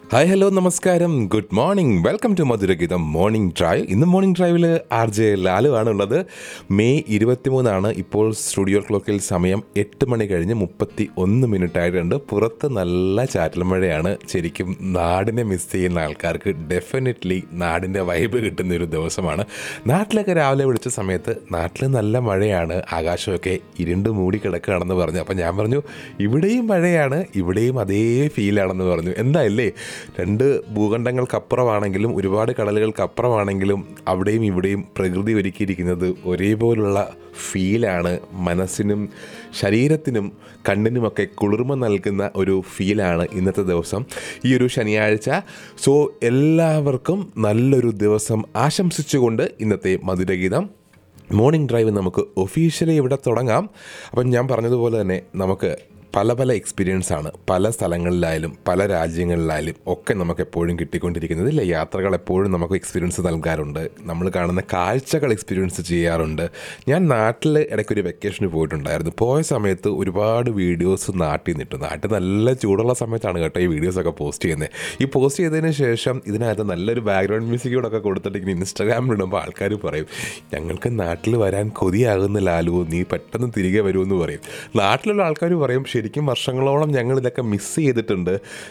hi hello നമസ്കാരം good morning welcome to Madhurageetham morning drive ഇന്ന് morning ഡ്രൈവിൽ ആർ ജെ ലാലു ആണ് ഉള്ളത് മെയ് ഇരുപത്തിമൂന്നാണ് ഇപ്പോൾ സ്റ്റുഡിയോ ക്ലോക്കിൽ സമയം എട്ട് മണി കഴിഞ്ഞ് മുപ്പത്തി ഒന്ന് മിനിറ്റ് ആയിട്ടുണ്ട് പുറത്ത് നല്ല ചാറ്റൽ മഴയാണ് ശരിക്കും നാടിനെ മിസ് ചെയ്യുന്ന ആൾക്കാർക്ക് ഡെഫിനറ്റ്ലി നാടിൻ്റെ വൈബ് കിട്ടുന്ന ഒരു ദിവസമാണ് നാട്ടിലൊക്കെ രാവിലെ വിളിച്ച സമയത്ത് നാട്ടിൽ നല്ല മഴയാണ് ആകാശമൊക്കെ ഇരുണ്ട് മൂടി കിടക്കുകയാണെന്ന് പറഞ്ഞു അപ്പം ഞാൻ പറഞ്ഞു ഇവിടെയും മഴയാണ് ഇവിടെയും അതേ ഫീലാണെന്ന് പറഞ്ഞു എന്തായല്ലേ രണ്ട് ഭൂഖണ്ഡങ്ങൾക്കപ്പുറമാണെങ്കിലും ഒരുപാട് കടലുകൾക്കപ്പുറമാണെങ്കിലും അവിടെയും ഇവിടെയും പ്രകൃതി ഒരുക്കിയിരിക്കുന്നത് ഒരേപോലുള്ള ഫീലാണ് മനസ്സിനും ശരീരത്തിനും കണ്ണിനുമൊക്കെ കുളിർമ നൽകുന്ന ഒരു ഫീലാണ് ഇന്നത്തെ ദിവസം ഈ ഒരു ശനിയാഴ്ച സോ എല്ലാവർക്കും നല്ലൊരു ദിവസം ആശംസിച്ചുകൊണ്ട് ഇന്നത്തെ മധുരഗീതം മോർണിംഗ് ഡ്രൈവ് നമുക്ക് ഒഫീഷ്യലി ഇവിടെ തുടങ്ങാം അപ്പം ഞാൻ പറഞ്ഞതുപോലെ തന്നെ നമുക്ക് പല പല എക്സ്പീരിയൻസ് ആണ് പല സ്ഥലങ്ങളിലായാലും പല രാജ്യങ്ങളിലായാലും ഒക്കെ നമുക്ക് എപ്പോഴും കിട്ടിക്കൊണ്ടിരിക്കുന്നത് ഇല്ല യാത്രകൾ എപ്പോഴും നമുക്ക് എക്സ്പീരിയൻസ് നൽകാറുണ്ട് നമ്മൾ കാണുന്ന കാഴ്ചകൾ എക്സ്പീരിയൻസ് ചെയ്യാറുണ്ട് ഞാൻ നാട്ടിൽ ഇടയ്ക്കൊരു വെക്കേഷന് പോയിട്ടുണ്ടായിരുന്നു പോയ സമയത്ത് ഒരുപാട് വീഡിയോസ് നാട്ടിൽ നിന്നിട്ടു നാട്ടിൽ നല്ല ചൂടുള്ള സമയത്താണ് കേട്ടോ ഈ വീഡിയോസൊക്കെ പോസ്റ്റ് ചെയ്യുന്നത് ഈ പോസ്റ്റ് ചെയ്തതിന് ശേഷം ഇതിനകത്ത് നല്ലൊരു ബാക്ക്ഗ്രൗണ്ട് മ്യൂസിക്കോടൊക്കെ കൊടുത്തിട്ട് ഇങ്ങനെ ഇൻസ്റ്റാഗ്രാമിൽ ഇടുമ്പോൾ ആൾക്കാർ പറയും ഞങ്ങൾക്ക് നാട്ടിൽ വരാൻ കൊതിയാകുന്ന ലാലു നീ പെട്ടെന്ന് തിരികെ വരുമെന്ന് പറയും നാട്ടിലുള്ള ആൾക്കാർ പറയും ശരിക്കും വർഷങ്ങളോളം ഞങ്ങൾ ഇതൊക്കെ മിസ് ചെയ്തിട്ടുണ്ട്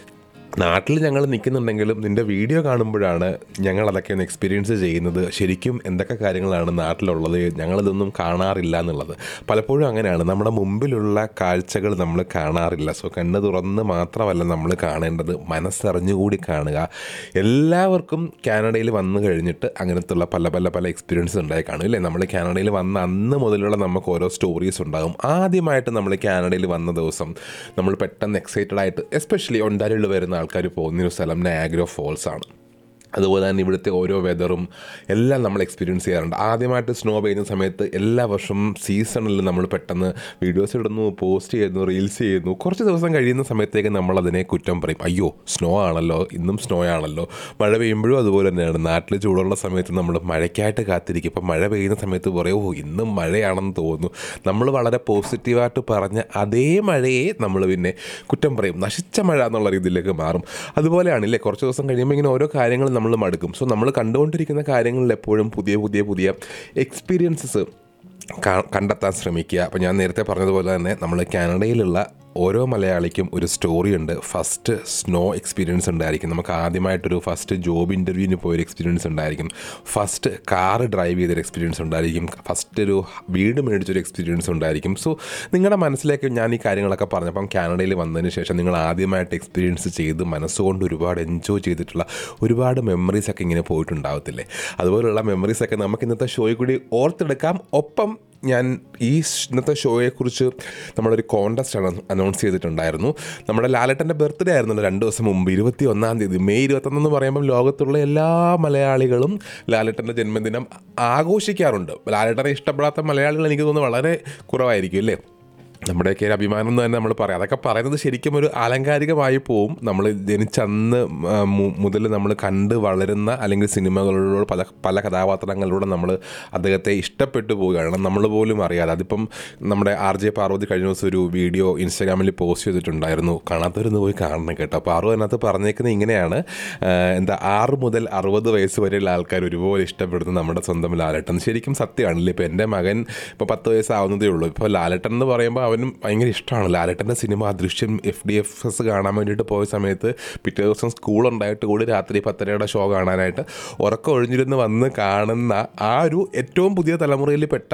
നാട്ടിൽ ഞങ്ങൾ നിൽക്കുന്നുണ്ടെങ്കിലും നിൻ്റെ വീഡിയോ കാണുമ്പോഴാണ് ഞങ്ങൾ അതൊക്കെ ഒന്ന് എക്സ്പീരിയൻസ് ചെയ്യുന്നത് ശരിക്കും എന്തൊക്കെ കാര്യങ്ങളാണ് നാട്ടിലുള്ളത് ഞങ്ങളിതൊന്നും കാണാറില്ല എന്നുള്ളത് പലപ്പോഴും അങ്ങനെയാണ് നമ്മുടെ മുമ്പിലുള്ള കാഴ്ചകൾ നമ്മൾ കാണാറില്ല സോ കണ്ണ് തുറന്ന് മാത്രമല്ല നമ്മൾ കാണേണ്ടത് മനസ്സറിഞ്ഞുകൂടി കാണുക എല്ലാവർക്കും കാനഡയിൽ വന്നു കഴിഞ്ഞിട്ട് അങ്ങനത്തുള്ള പല പല പല എക്സ്പീരിയൻസ് ഉണ്ടായി കാണും ഇല്ലേ നമ്മൾ കാനഡയിൽ വന്ന അന്ന് മുതലുള്ള നമുക്ക് ഓരോ സ്റ്റോറീസ് ഉണ്ടാകും ആദ്യമായിട്ട് നമ്മൾ കാനഡയിൽ വന്ന ദിവസം നമ്മൾ പെട്ടെന്ന് എക്സൈറ്റഡ് ആയിട്ട് എസ്പെഷ്യലി ഒണ്ടാരിൽ വരുന്ന ആൾക്കാർ പോകുന്ന ഒരു സ്ഥലം നാഗ്രോ ഫോൾസ് ആണ് അതുപോലെ തന്നെ ഇവിടുത്തെ ഓരോ വെതറും എല്ലാം നമ്മൾ എക്സ്പീരിയൻസ് ചെയ്യാറുണ്ട് ആദ്യമായിട്ട് സ്നോ പെയ്യുന്ന സമയത്ത് എല്ലാ വർഷവും സീസണിൽ നമ്മൾ പെട്ടെന്ന് വീഡിയോസ് ഇടുന്നു പോസ്റ്റ് ചെയ്യുന്നു റീൽസ് ചെയ്യുന്നു കുറച്ച് ദിവസം കഴിയുന്ന സമയത്തേക്ക് നമ്മൾ അതിനെ കുറ്റം പറയും അയ്യോ സ്നോ ആണല്ലോ ഇന്നും സ്നോ ആണല്ലോ മഴ പെയ്യുമ്പോഴും അതുപോലെ തന്നെയാണ് നാട്ടിൽ ചൂടുള്ള സമയത്ത് നമ്മൾ മഴയ്ക്കായിട്ട് കാത്തിരിക്കും ഇപ്പം മഴ പെയ്യുന്ന സമയത്ത് പറയും ഓ ഇന്നും മഴയാണെന്ന് തോന്നുന്നു നമ്മൾ വളരെ പോസിറ്റീവായിട്ട് പറഞ്ഞ അതേ മഴയെ നമ്മൾ പിന്നെ കുറ്റം പറയും നശിച്ച മഴ എന്നുള്ള രീതിയിലേക്ക് മാറും അതുപോലെയാണില്ലേ കുറച്ച് ദിവസം കഴിയുമ്പോൾ ഇങ്ങനെ ഓരോ കാര്യങ്ങൾ നമ്മൾ മടുക്കും സോ നമ്മൾ കണ്ടുകൊണ്ടിരിക്കുന്ന കാര്യങ്ങളിൽ എപ്പോഴും പുതിയ പുതിയ പുതിയ എക്സ്പീരിയൻസസ് കണ്ടെത്താൻ ശ്രമിക്കുക അപ്പോൾ ഞാൻ നേരത്തെ പറഞ്ഞതുപോലെ തന്നെ നമ്മൾ കാനഡയിലുള്ള ഓരോ മലയാളിക്കും ഒരു സ്റ്റോറി ഉണ്ട് ഫസ്റ്റ് സ്നോ എക്സ്പീരിയൻസ് ഉണ്ടായിരിക്കും നമുക്ക് ആദ്യമായിട്ടൊരു ഫസ്റ്റ് ജോബ് ഇൻ്റർവ്യൂവിന് പോയൊരു എക്സ്പീരിയൻസ് ഉണ്ടായിരിക്കും ഫസ്റ്റ് കാർ ഡ്രൈവ് ചെയ്തൊരു എക്സ്പീരിയൻസ് ഉണ്ടായിരിക്കും ഫസ്റ്റ് ഒരു വീട് മേടിച്ചൊരു എക്സ്പീരിയൻസ് ഉണ്ടായിരിക്കും സോ നിങ്ങളുടെ മനസ്സിലേക്ക് ഞാൻ ഈ കാര്യങ്ങളൊക്കെ പറഞ്ഞപ്പം കാനഡയിൽ വന്നതിന് ശേഷം നിങ്ങൾ ആദ്യമായിട്ട് എക്സ്പീരിയൻസ് ചെയ്ത് മനസ്സുകൊണ്ട് ഒരുപാട് എൻജോയ് ചെയ്തിട്ടുള്ള ഒരുപാട് മെമ്മറീസ് ഒക്കെ ഇങ്ങനെ പോയിട്ടുണ്ടാവത്തില്ലേ അതുപോലുള്ള മെമ്മറീസ് ഒക്കെ നമുക്ക് ഇന്നത്തെ ഷോയിൽ കൂടി ഓർത്തെടുക്കാം ഒപ്പം ഞാൻ ഈ ഇന്നത്തെ ഷോയെക്കുറിച്ച് നമ്മളൊരു കോണ്ടസ്റ്റ് ആണ് അനൗൺസ് ചെയ്തിട്ടുണ്ടായിരുന്നു നമ്മുടെ ലാലേട്ടൻ്റെ ബർത്ത്ഡേ ആയിരുന്നല്ലോ രണ്ട് ദിവസം മുമ്പ് ഇരുപത്തി ഒന്നാം തീയതി മെയ് ഇരുപത്തൊന്നെന്ന് പറയുമ്പോൾ ലോകത്തുള്ള എല്ലാ മലയാളികളും ലാലേട്ടൻ്റെ ജന്മദിനം ആഘോഷിക്കാറുണ്ട് ലാലേട്ടനെ ഇഷ്ടപ്പെടാത്ത മലയാളികൾ എനിക്ക് തോന്നുന്നു വളരെ കുറവായിരിക്കും അല്ലേ നമ്മുടെയൊക്കെ ഒരു അഭിമാനം എന്ന് തന്നെ നമ്മൾ പറയാം അതൊക്കെ പറയുന്നത് ശരിക്കും ഒരു ആലങ്കാരികമായി പോവും നമ്മൾ ജനിച്ചന്ന് മുതൽ നമ്മൾ കണ്ട് വളരുന്ന അല്ലെങ്കിൽ സിനിമകളിലൂടെ പല പല കഥാപാത്രങ്ങളിലൂടെ നമ്മൾ അദ്ദേഹത്തെ ഇഷ്ടപ്പെട്ടു പോവുകയാണ് നമ്മൾ പോലും അറിയാതെ അതിപ്പം നമ്മുടെ ആർ ജെ പാർവതി കഴിഞ്ഞ ദിവസം ഒരു വീഡിയോ ഇൻസ്റ്റാഗ്രാമിൽ പോസ്റ്റ് ചെയ്തിട്ടുണ്ടായിരുന്നു കാണാത്തവരൊന്ന് പോയി കാണണം കേട്ടോ പാറു അതിനകത്ത് പറഞ്ഞേക്കുന്നത് ഇങ്ങനെയാണ് എന്താ ആറ് മുതൽ അറുപത് വയസ്സ് വരെയുള്ള ആൾക്കാർ ഒരുപോലെ ഇഷ്ടപ്പെടുന്ന നമ്മുടെ സ്വന്തം ലാലട്ടൻ ശരിക്കും സത്യമാണല്ലേ ഇപ്പോൾ എൻ്റെ മകൻ ഇപ്പോൾ പത്ത് വയസ്സാവുന്നതേ ഉള്ളൂ ഇപ്പോൾ ലാലട്ടൻ എന്ന് പറയുമ്പോൾ അവനും ഭയങ്കര ഇഷ്ടമാണ് ലാലേട്ടൻ്റെ സിനിമ ദൃശ്യം എഫ് ഡി എഫ് എസ് കാണാൻ വേണ്ടിയിട്ട് പോയ സമയത്ത് പിറ്റേ ദിവസം സ്കൂൾ ഉണ്ടായിട്ട് കൂടി രാത്രി പത്തരയുടെ ഷോ കാണാനായിട്ട് ഉറക്കം ഒഴിഞ്ഞിരുന്ന് വന്ന് കാണുന്ന ആ ഒരു ഏറ്റവും പുതിയ തലമുറയിൽ പെട്ട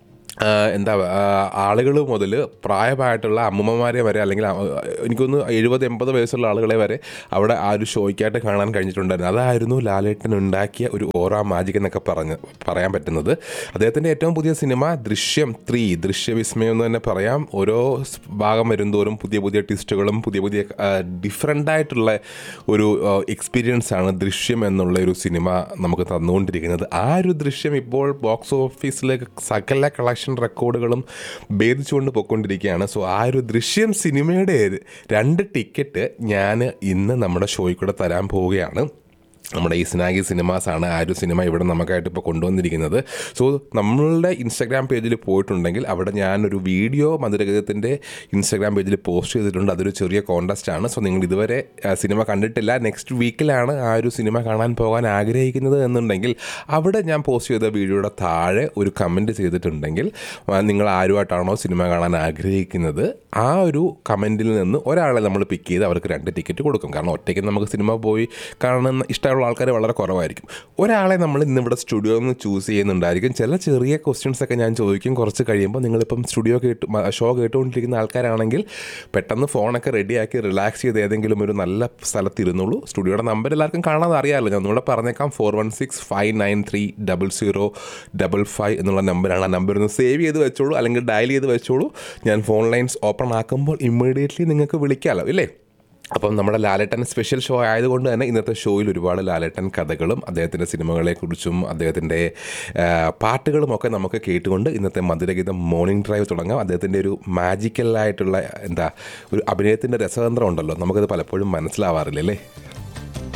എന്താ ആളുകൾ മുതൽ പ്രായമായിട്ടുള്ള അമ്മൂമ്മമാരെ വരെ അല്ലെങ്കിൽ എനിക്കൊന്ന് എഴുപത് എൺപത് വയസ്സുള്ള ആളുകളെ വരെ അവിടെ ആ ഒരു ഷോയ്ക്കായിട്ട് കാണാൻ കഴിഞ്ഞിട്ടുണ്ടായിരുന്നു അതായിരുന്നു ലാലേട്ടൻ ഉണ്ടാക്കിയ ഒരു ഓറ മാജിക് എന്നൊക്കെ പറഞ്ഞ് പറയാൻ പറ്റുന്നത് അദ്ദേഹത്തിൻ്റെ ഏറ്റവും പുതിയ സിനിമ ദൃശ്യം ത്രീ ദൃശ്യവിസ്മയം എന്ന് തന്നെ പറയാം ഓരോ ഭാഗം വരുന്തോറും പുതിയ പുതിയ ട്വിസ്റ്റുകളും പുതിയ പുതിയ ഡിഫറെൻ്റ് ആയിട്ടുള്ള ഒരു എക്സ്പീരിയൻസ് ആണ് ദൃശ്യം എന്നുള്ള ഒരു സിനിമ നമുക്ക് തന്നുകൊണ്ടിരിക്കുന്നത് ആ ഒരു ദൃശ്യം ഇപ്പോൾ ബോക്സ് ഓഫീസിലേക്ക് സകല കളക്ഷൻ റെക്കോർഡുകളും ഭേദിച്ചുകൊണ്ട് പോയിക്കൊണ്ടിരിക്കുകയാണ് സോ ആ ഒരു ദൃശ്യം സിനിമയുടെ രണ്ട് ടിക്കറ്റ് ഞാൻ ഇന്ന് നമ്മുടെ ഷോയിൽ കൂടെ തരാൻ പോവുകയാണ് നമ്മുടെ ഈ സ്നാഗി സിനിമാസാണ് ആ ഒരു സിനിമ ഇവിടെ നമുക്കായിട്ട് ഇപ്പോൾ കൊണ്ടുവന്നിരിക്കുന്നത് സോ നമ്മളുടെ ഇൻസ്റ്റാഗ്രാം പേജിൽ പോയിട്ടുണ്ടെങ്കിൽ അവിടെ ഞാനൊരു വീഡിയോ മധുരഗീതത്തിൻ്റെ ഇൻസ്റ്റാഗ്രാം പേജിൽ പോസ്റ്റ് ചെയ്തിട്ടുണ്ട് അതൊരു ചെറിയ കോൺടെസ്റ്റ് ആണ് സോ നിങ്ങൾ ഇതുവരെ ആ, സിനിമ കണ്ടിട്ടില്ല നെക്സ്റ്റ് വീക്കിലാണ് ആ ഒരു സിനിമ കാണാൻ പോകാൻ ആഗ്രഹിക്കുന്നത് എന്നുണ്ടെങ്കിൽ അവിടെ ഞാൻ പോസ്റ്റ് ചെയ്ത വീഡിയോയുടെ താഴെ ഒരു കമൻറ്റ് ചെയ്തിട്ടുണ്ടെങ്കിൽ ആ, നിങ്ങൾ ആരുമായിട്ടാണോ സിനിമ കാണാൻ ആഗ്രഹിക്കുന്നത് ആ ഒരു കമൻറ്റിൽ നിന്ന് ഒരാളെ നമ്മൾ പിക്ക് ചെയ്ത് അവർക്ക് രണ്ട് ടിക്കറ്റ് കൊടുക്കും കാരണം ഒറ്റയ്ക്ക് നമുക്ക് സിനിമ പോയി കാണുന്ന ഇഷ്ടമുള്ള ആൾക്കാർ വളരെ കുറവായിരിക്കും ഒരാളെ നമ്മൾ ഇന്നിവിടെ സ്റ്റുഡിയോയിൽ നിന്ന് ചൂസ് ചെയ്യുന്നുണ്ടായിരിക്കും ചില ചെറിയ ക്വസ്റ്റ്യൻസ് ഒക്കെ ഞാൻ ചോദിക്കും കുറച്ച് കഴിയുമ്പോൾ നിങ്ങളിപ്പം സ്റ്റുഡിയോ കേട്ട് മ- ഷോ കേട്ടുകൊണ്ടിരിക്കുന്ന ആൾക്കാരാണെങ്കിൽ പെട്ടെന്ന് ഫോണൊക്കെ റെഡിയാക്കി റിലാക്സ് ചെയ്ത് ഏതെങ്കിലും ഒരു നല്ല സ്ഥലത്ത് ഇരുന്നുള്ളൂ സ്റ്റുഡിയോയുടെ നമ്പർ എല്ലാവർക്കും കാണാതെ അറിയാമല്ലോ ഞാൻ ഒന്നുകൂടെ പറഞ്ഞേക്കാം four one six five nine three double zero double five എന്നുള്ള നമ്പറാണ് ആ നമ്പർ ഒന്ന് സേവ് ചെയ്ത് വെച്ചോളൂ അല്ലെങ്കിൽ ഡയൽ ചെയ്ത് വെച്ചോളൂ ഞാൻ ഫോൺ ലൈൻസ് ഓപ്പൺ ആക്കുമ്പോൾ ഇമ്മീഡിയറ്റ്ലി നിങ്ങൾക്ക് വിളിക്കാമല്ലോ ഇല്ലേ അപ്പം നമ്മുടെ ലാലേട്ടൻ സ്പെഷ്യൽ ഷോ ആയതുകൊണ്ട് തന്നെ ഇന്നത്തെ ഷോയിൽ ഒരുപാട് ലാലേട്ടൻ കഥകളും അദ്ദേഹത്തിൻ്റെ സിനിമകളെക്കുറിച്ചും അദ്ദേഹത്തിൻ്റെ ആ, പാട്ടുകളും ഒക്കെ നമുക്ക് കേട്ടുകൊണ്ട് ഇന്നത്തെ മധുരഗീതം മോർണിംഗ് ഡ്രൈവ് തുടങ്ങാം അദ്ദേഹത്തിൻ്റെ ഒരു മാജിക്കലായിട്ടുള്ള എന്താ ഒരു അഭിനയത്തിൻ്റെ രസതന്ത്രം ഉണ്ടല്ലോ നമുക്കത് പലപ്പോഴും മനസ്സിലാവാറില്ല അല്ലേ